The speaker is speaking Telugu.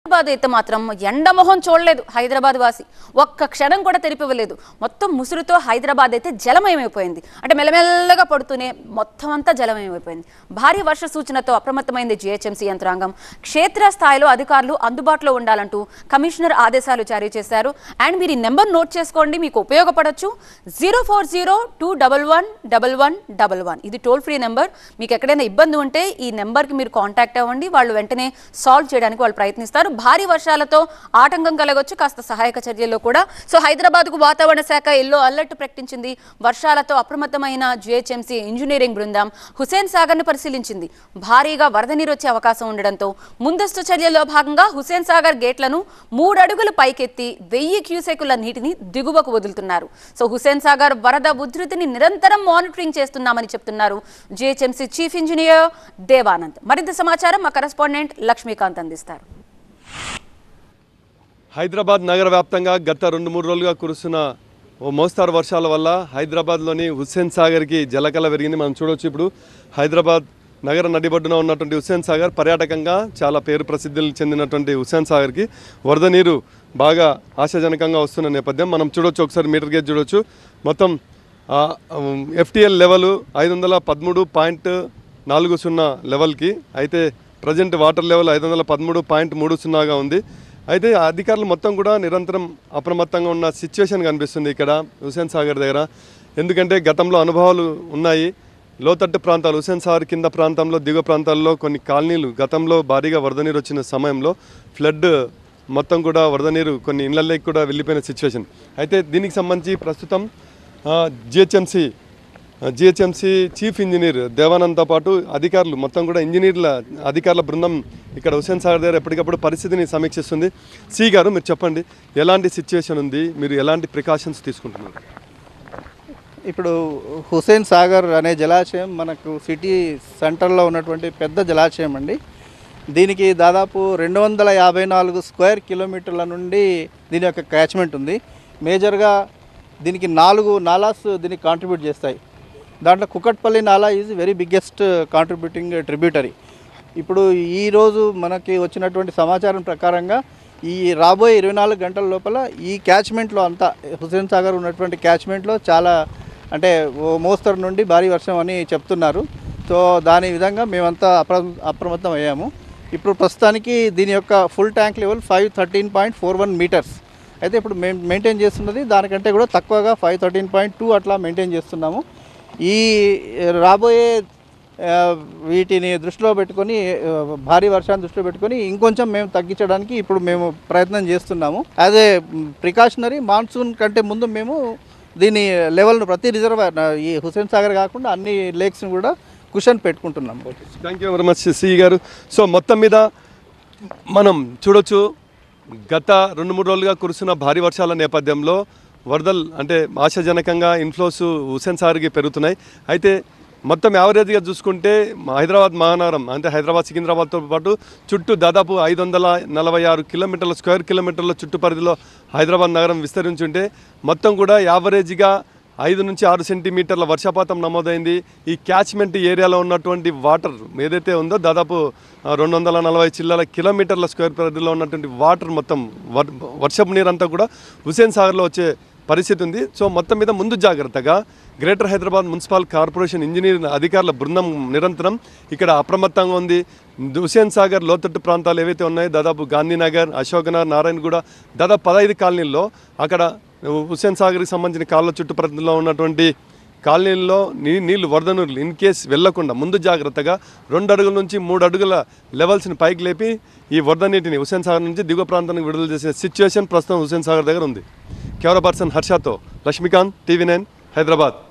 హైదరాబాద్ అయితే మాత్రం ఎండమొహం చూడలేదు హైదరాబాద్ వాసి ఒక్క క్షణం కూడా తెరిపివ్వలేదు మొత్తం ముసురుతో హైదరాబాద్ అయితే జలమయమైపోయింది అంటే మెల్లమెల్లగా పడుతూనే మొత్తం అంతా జలమయమైపోయింది భారీ వర్ష సూచనతో అప్రమత్తమైంది జిహెచ్ఎంసీ యంత్రాంగం క్షేత్రస్థాయిలో అధికారులు అందుబాటులో ఉండాలంటూ కమిషనర్ ఆదేశాలు జారీ చేశారు అండ్ మీరు ఈ నెంబర్ నోట్ చేసుకోండి మీకు ఉపయోగపడొచ్చు zero four zero two double one double one double one ఇది టోల్ ఫ్రీ నెంబర్ మీకు ఎక్కడైనా ఇబ్బంది ఉంటే ఈ నెంబర్కి మీరు కాంటాక్ట్ అవ్వండి వాళ్ళు వెంటనే సాల్వ్ చేయడానికి వాళ్ళు ప్రయత్నిస్తారు భారీ వర్షాలతో ఆటంకం కలగొచ్చు కాస్త సహాయక చర్యల్లో కూడా సో హైదరాబాద్కు వాతావరణ శాఖ ఎల్లో అలర్ట్ ప్రకటించింది వర్షాలతో అప్రమత్తమైన జిహెచ్ఎంసీ ఇంజనీరింగ్ బృందం హుసేన్ సాగర్ను పరిశీలించింది భారీగా వరద నీరు వచ్చే అవకాశం ఉండడంతో ముందస్తు చర్యల్లో భాగంగా హుసేన్ సాగర్ గేట్లను మూడు అడుగులు పైకెత్తి వెయ్యి క్యూసెకుల నీటిని దిగువకు వదులుతున్నారు సో హుసేన్ సాగర్ వరద ఉధృతిని నిరంతరం మానిటరింగ్ చేస్తున్నామని చెప్తున్నారు జిహెచ్ఎంసీ చీఫ్ ఇంజనీర్ దేవానంద్ మరింత సమాచారం మా కరెస్పాండెంట్ లక్ష్మీకాంత్ అందిస్తారు హైదరాబాద్ నగర వ్యాప్తంగా గత రెండు మూడు రోజులుగా కురుస్తున్న ఓ మోస్తారు వర్షాల వల్ల హైదరాబాద్లోని హుస్సేన్ సాగర్కి జలకల పెరిగింది మనం చూడొచ్చు ఇప్పుడు హైదరాబాద్ నగర నడిబొడ్డున ఉన్నటువంటి హుస్సేన్ సాగర్ పర్యాటకంగా చాలా పేరు ప్రసిద్ధి చెందినటువంటి హుస్సేన్ సాగర్కి వరద నీరు బాగా ఆశాజనకంగా వస్తున్న నేపథ్యం మనం చూడొచ్చు ఒకసారి మీటర్ గేజ్ చూడొచ్చు మొత్తం ఎఫ్టిఎల్ లెవెల్ ఐదు వందల పదమూడు పాయింట్ నాలుగు సున్నా లెవెల్కి అయితే ప్రజెంట్ వాటర్ లెవెల్ ఐదు వందల పదమూడు పాయింట్ మూడు సున్నాగా ఉంది అయితే అధికారులు మొత్తం కూడా నిరంతరం అప్రమత్తంగా ఉన్న సిచ్యువేషన్ కనిపిస్తుంది ఇక్కడ హుసేన్ సాగర్ దగ్గర ఎందుకంటే గతంలో అనుభవాలు ఉన్నాయి లోతట్టు ప్రాంతాలు హుసేన్ సాగర్ కింద ప్రాంతంలో దిగువ ప్రాంతాల్లో కొన్ని కాలనీలు గతంలో భారీగా వరద నీరు వచ్చిన సమయంలో ఫ్లడ్ మొత్తం కూడా వరద నీరు కొన్ని ఇళ్లలోకి కూడా వెళ్ళిపోయిన సిచ్యువేషన్ అయితే దీనికి సంబంధించి ప్రస్తుతం జిహెచ్ఎంసి జిహెచ్ఎంసి చీఫ్ ఇంజనీర్ దేవానంద్తో పాటు అధికారులు మొత్తం కూడా ఇంజనీర్ల అధికారుల బృందం ఇక్కడ హుసేన్ సాగర్ దగ్గర ఎప్పటికప్పుడు పరిస్థితిని సమీక్షిస్తుంది సి గారు మీరు చెప్పండి ఎలాంటి సిచ్యువేషన్ ఉంది మీరు ఎలాంటి ప్రికాషన్స్ తీసుకుంటున్నారు ఇప్పుడు హుసేన్ సాగర్ అనే జలాశయం మనకు సిటీ సెంటర్లో ఉన్నటువంటి పెద్ద జలాశయం అండి దీనికి దాదాపు రెండు వందల యాభై నాలుగు స్క్వేర్ కిలోమీటర్ల నుండి దీని యొక్క క్యాచ్మెంట్ ఉంది మేజర్గా దీనికి నాలుగు నాలాస్ దీనికి కాంట్రిబ్యూట్ చేస్తాయి దాంట్లో Kukatpally nala is very biggest contributing tributary ఇప్పుడు ఈరోజు మనకి వచ్చినటువంటి సమాచారం ప్రకారంగా ఈ రాబోయే ఇరవై నాలుగు గంటల లోపల ఈ క్యాచ్మెంట్లో అంతా హుసేన్ సాగర్ ఉన్నటువంటి క్యాచ్మెంట్లో చాలా అంటే ఓ మోస్తరు నుండి భారీ వర్షం అని చెప్తున్నారు సో దాని విధంగా మేమంతా అప్ర అప్రమత్తం అయ్యాము ఇప్పుడు ప్రస్తుతానికి దీని యొక్క full tank level five thirteen point four one meters అయితే ఇప్పుడు మేము మెయింటైన్ చేస్తున్నది దానికంటే కూడా తక్కువగా ఫైవ్ థర్టీన్ పాయింట్ టూ అట్లా మెయింటైన్ చేస్తున్నాము ఈ రాబోయే ఆ, వీటిని దృష్టిలో పెట్టుకొని ఆ, భారీ వర్షాన్ని దృష్టిలో పెట్టుకొని ఇంకొంచెం మేము తగ్గించడానికి ఇప్పుడు మేము ప్రయత్నం చేస్తున్నాము యాజ్ ఏ ప్రికాషనరీ మాన్సూన్ కంటే ముందు మేము దీని లెవెల్ను ప్రతి రిజర్వాయర్ ఈ హుసేన్ సాగర్ కాకుండా అన్ని లేక్స్ని కూడా కుషన్ పెట్టుకుంటున్నాము thank you very much C గారు సో మొత్తం మీద మనం చూడొచ్చు గత రెండు మూడు రోజులుగా కురుస్తున్న భారీ వర్షాల నేపథ్యంలో వరదలు అంటే ఆశాజనకంగా ఇన్ఫ్లోస్ హుసేన్ సాగర్కి పెరుగుతున్నాయి అయితే మొత్తం యావరేజ్గా చూసుకుంటే మా హైదరాబాద్ మహానగరం అంటే హైదరాబాద్ సికింద్రాబాద్తో పాటు చుట్టూ దాదాపు ఐదు వందల నలభై ఆరు కిలోమీటర్ల స్క్వేర్ కిలోమీటర్ల చుట్టు పరిధిలో హైదరాబాద్ నగరం విస్తరించి ఉంటే మొత్తం కూడా యావరేజ్గా ఐదు నుంచి ఆరు సెంటీమీటర్ల వర్షపాతం నమోదైంది ఈ క్యాచ్మెంట్ ఏరియాలో ఉన్నటువంటి వాటర్ ఏదైతే ఉందో దాదాపు ఆ, రెండు వందల నలభై చిల్లల కిలోమీటర్ల స్క్వేర్ పరిధిలో ఉన్నటువంటి వాటర్ మొత్తం వర్- వర్షపు నీరంతా కూడా హుసేన్ సాగర్లో వచ్చే పరిస్థితి ఉంది సో మొత్తం మీద ముందు జాగ్రత్తగా greater Hyderabad municipal corporation engineer అధికారుల బృందం నిరంతరం ఇక్కడ అప్రమత్తంగా ఉంది హుసేన్ సాగర్ లోతట్టు ప్రాంతాలు ఏవైతే ఉన్నాయో దాదాపు గాంధీనగర్ అశోకనగర్ నారాయణగూడ దాదాపు పదహైదు కాలనీల్లో అక్కడ హుస్సేన్ సాగర్కి సంబంధించిన కాళ్ళ చుట్టుప్రక్కల ఉన్నటువంటి కాలనీల్లో నీ నీళ్లు వరద నీళ్ళు ఇన్ కేస్ వెళ్లకుండా ముందు జాగ్రత్తగా రెండు అడుగుల నుంచి మూడు అడుగుల లెవెల్స్ని పైకి లేపి ఈ వరద నీటిని హుస్సేన్ సాగర్ నుంచి దిగువ ప్రాంతానికి విడుదల చేసే సిచ్యువేషన్ ప్రస్తుతం హుస్సేన్ సాగర్ దగ్గర ఉంది కెమెరా పర్సన్ హర్షతో లక్ష్మీకాంత్ టీవీ నైన్ హైదరాబాద్